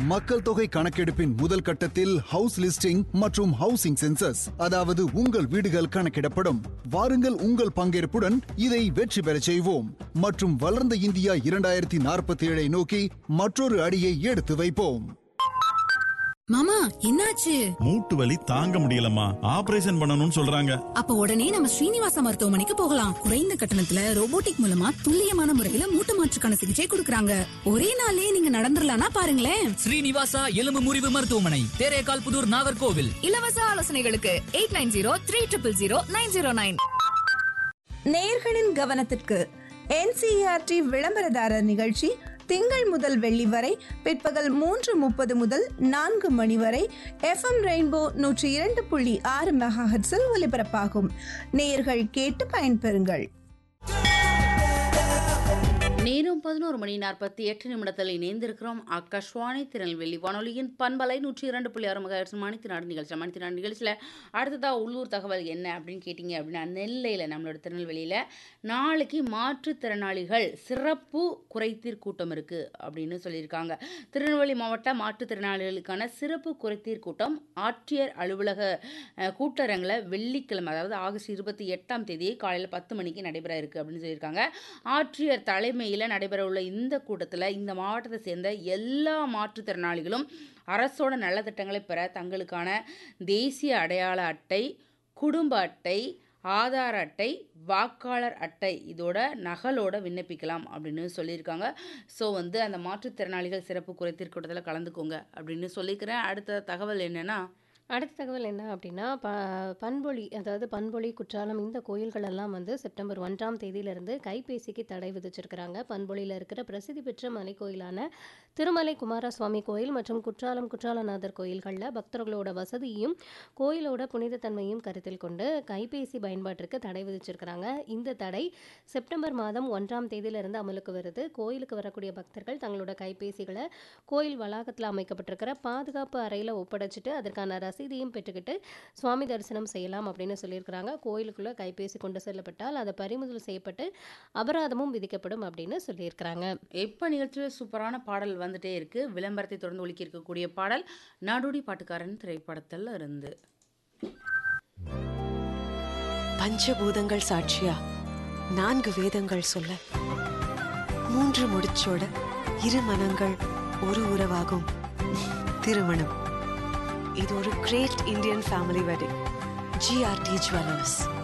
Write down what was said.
மக்கள் தொகை கணக்கெடுப்பின் முதல் கட்டத்தில் ஹவுஸ் லிஸ்டிங் மற்றும் ஹவுசிங் சென்சஸ் அதாவது உங்கள் வீடுகள் கணக்கிடப்படும் வாருங்கள் உங்கள் பங்கேற்புடன் இதை வெற்றி பெறச் செய்வோம் மற்றும் வளர்ந்த இந்தியா இரண்டாயிரத்தி நாற்பத்தி ஏழை நோக்கி மற்றொரு அடியை எடுத்து வைப்போம் மாமா என்னாச்சு மூட்டு வலி தாங்க முடியலம்மா ஆபரேஷன் பண்ணணும்னு சொல்றாங்க அப்ப உடனே நம்ம ஸ்ரீனிவாசா மருத்துவமனைக்கு போகலாம் குறைந்த கட்டணத்துல ரோபோட்டிக் மூலமா துல்லியமான முறையில மூட்டு மாற்றுக்கான சிகிச்சை கொடுக்கறாங்க ஒரே நாள்லயே நீங்க நடந்துடலாம்னா பாருங்களேன் ஸ்ரீனிவாசா எலும்பு முறிவு மருத்துவமனை தேரேகால் புதூர் நாகர்கோவில் இலவச ஆலோசனைகளுக்கு eight nine zero three triple zero nine zero nine நேர்களின் கவனத்திற்கு என்சிஆர்டி விளம்பரதாரர் நிகழ்ச்சி திங்கள் முதல் வெள்ளி வரை பிற்பகல் மூன்று முப்பது முதல் நான்கு மணி வரை எஃப்எம் ரெயின்போ நூற்றி இரண்டு புள்ளி ஆறு மெகாஹெட்ஸில் ஒலிபரப்பாகும் நேயர்கள் கேட்டு பயன்பெறுங்கள் நேரம் பதினோரு மணி நாற்பத்தி எட்டு நிமிடத்தில் இணைந்திருக்கிறோம் ஆகாஷ்வாணி திருநெல்வேலி வானொலியின் பண்பலை நூற்றி இரண்டு புள்ளி ஆறு மகா மணித்தினாடு நிகழ்ச்சி மணித்தினாடு நிகழ்ச்சியில் அடுத்ததாக உள்ளூர் தகவல் என்ன அப்படின்னு கேட்டிங்க அப்படின்னா நெல்லையில் நம்மளோட திருநெல்வேலியில் நாளைக்கு மாற்றுத்திறனாளிகள் சிறப்பு குறைதீர் கூட்டம் இருக்குது அப்படின்னு சொல்லியிருக்காங்க திருநெல்வேலி மாவட்ட மாற்றுத்திறனாளிகளுக்கான சிறப்பு குறைதீர் கூட்டம் ஆட்சியர் அலுவலக அஹ், கூட்டரங்கில் வெள்ளிக்கிழமை அதாவது ஆகஸ்ட் இருபத்தி எட்டாம் தேதி காலையில் பத்து மணிக்கு நடைபெற இருக்குது அப்படின்னு சொல்லியிருக்காங்க ஆட்சியர் தலைமையில் நடைபெற உள்ள இந்த கூட்டத்தில் இந்த மாவட்டத்தை சேர்ந்த எல்லா மாற்றுத்திறனாளிகளும் அரசோட நலத்திட்டங்களை பெற தங்களுக்கான தேசிய அடையாள அட்டை குடும்ப அட்டை ஆதார் அட்டை வாக்காளர் அட்டை இதோட நகலோட விண்ணப்பிக்கலாம் அப்படின்னு சொல்லியிருக்காங்க ஸோ வந்து அந்த மாற்றுத்திறனாளிகள் சிறப்பு குறைத்தீர் கூட்டத்தில் கலந்துக்கோங்க அப்படின்னு சொல்லிக்கிறேன் அடுத்த தகவல் என்னென்னா அடுத்த தகவல் என்ன அப்படின்னா ப பண்பொழி அதாவது பண்பொழி குற்றாலம் இந்த கோயில்கள் எல்லாம் வந்து செப்டம்பர் ஒன்றாம் தேதியிலிருந்து கைபேசிக்கு தடை விதிச்சிருக்கிறாங்க பண்பொழியில் இருக்கிற பிரசித்தி பெற்ற மலைக்கோயிலான திருமலை குமாரசுவாமி கோயில் மற்றும் குற்றாலம் குற்றாலநாதர் கோயில்களில் பக்தர்களோட வசதியும் கோயிலோட புனிதத்தன்மையும் கருத்தில் கொண்டு கைபேசி பயன்பாட்டிற்கு தடை விதிச்சிருக்கிறாங்க இந்த தடை செப்டம்பர் மாதம் ஒன்றாம் தேதியிலிருந்து அமலுக்கு வருது கோயிலுக்கு வரக்கூடிய பக்தர்கள் தங்களோட கைபேசிகளை கோயில் வளாகத்தில் அமைக்கப்பட்டிருக்கிற பாதுகாப்பு அறையில் ஒப்படைச்சிட்டு அதற்கான ரசீதையும் பெற்றுக்கிட்டு சுவாமி தரிசனம் செய்யலாம் அப்படின்னு சொல்லியிருக்கிறாங்க கோயிலுக்குள்ளே கைபேசி கொண்டு செல்லப்பட்டால் அதை பறிமுதல் செய்யப்பட்டு அபராதமும் விதிக்கப்படும் அப்படின்னு சொல்லியிருக்கிறாங்க எப்போ நிகழ்ச்சியில் சூப்பரான பாடல் வந்துட்டே இருக்கு விளம்பரத்தை தொடர்ந்து ஒலிக்க இருக்கக்கூடிய பாடல் நாடோடி பாட்டுக்காரன் திரைப்படத்தில் இருந்து பஞ்சபூதங்கள் சாட்சியா நான்கு வேதங்கள் சொல்ல மூன்று முடிச்சோட இரு மனங்கள் ஒரு உறவாகும் திருமணம் இது ஒரு great Indian family wedding GRT jewellers